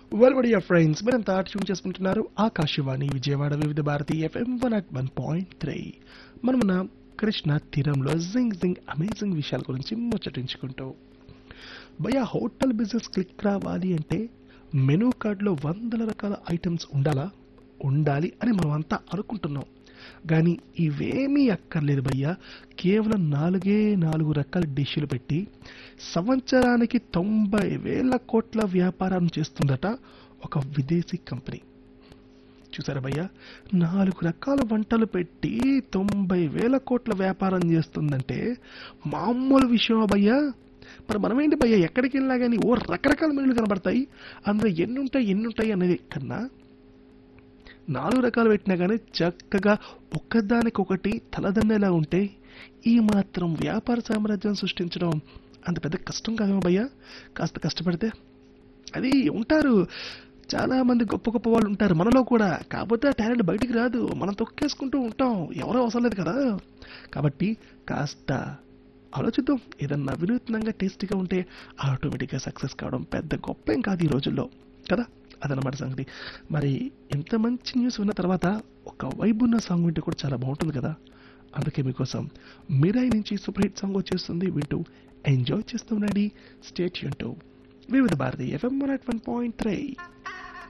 వెల్బడియా friends మీరంతా tune చేసుకుంటున్నారు Akashvani Vijayawada Vividh Bharati FM one at one point three మనం మన కృష్ణ తీరంలో జింగ్ జింగ్ అమేజింగ్ విషయాల గురించి ముచ్చటించుకుంటూ భయ హోటల్ బిజినెస్ క్లిక్ రావాలి అంటే మెనూ కార్డులో వందల రకాల ఐటమ్స్ ఉండాలా ఉండాలి అని మనం అంతా అనుకుంటున్నాం కానీ ఇవేమీ అక్కర్లేదు భయ్య కేవలం నాలుగే నాలుగు రకాల డిష్లు పెట్టి సంవత్సరానికి తొంభై వేల కోట్ల వ్యాపారం చేస్తుందట ఒక విదేశీ కంపెనీ చూసారా భయ్య నాలుగు రకాల వంటలు పెట్టి తొంభై వేల కోట్ల వ్యాపారం చేస్తుందంటే మామూలు విషయం భయ్యా మరి మనం ఏంటి భయ్య ఎక్కడికి వెళ్ళినా కానీ ఓ రకరకాల మెనులు కనబడతాయి అందులో ఎన్ని ఉంటాయి ఎన్ని ఉంటాయి అనేది కన్నా నాలుగు రకాలు పెట్టినా కానీ చక్కగా ఒక్కదానికొకటి తలదన్నేలా ఉంటే ఈ మాత్రం వ్యాపార సామ్రాజ్యం సృష్టించడం అంత పెద్ద కష్టం కాదేమో భయ్యా కాస్త కష్టపడితే అది ఉంటారు చాలా మంది గొప్ప గొప్ప వాళ్ళు ఉంటారు మనలో కూడా కాకపోతే ఆ టాలెంట్ బయటికి రాదు మనం తొక్కేసుకుంటూ ఉంటాం ఎవరో అవసరం లేదు కదా కాబట్టి కాస్త ఆలోచిద్దాం ఏదన్నా వినూత్నంగా టేస్టీగా ఉంటే ఆటోమేటిక్గా సక్సెస్ కావడం పెద్ద గొప్ప ఏం కాదు ఈ రోజుల్లో కదా అదనమాట సంగతి మరి ఇంత మంచి న్యూస్ విన్న తర్వాత ఒక వైబ్ ఉన్న సాంగ్ వింటే కూడా చాలా బాగుంటుంది కదా అందుకే మీకోసం మీరాయి నుంచి సూపర్ హిట్ సాంగ్ వచ్చేస్తుంది వింటూ ఎంజాయ్ చేస్తున్నాడు స్టేట్ యూన్ Vividh Bharati FM one point three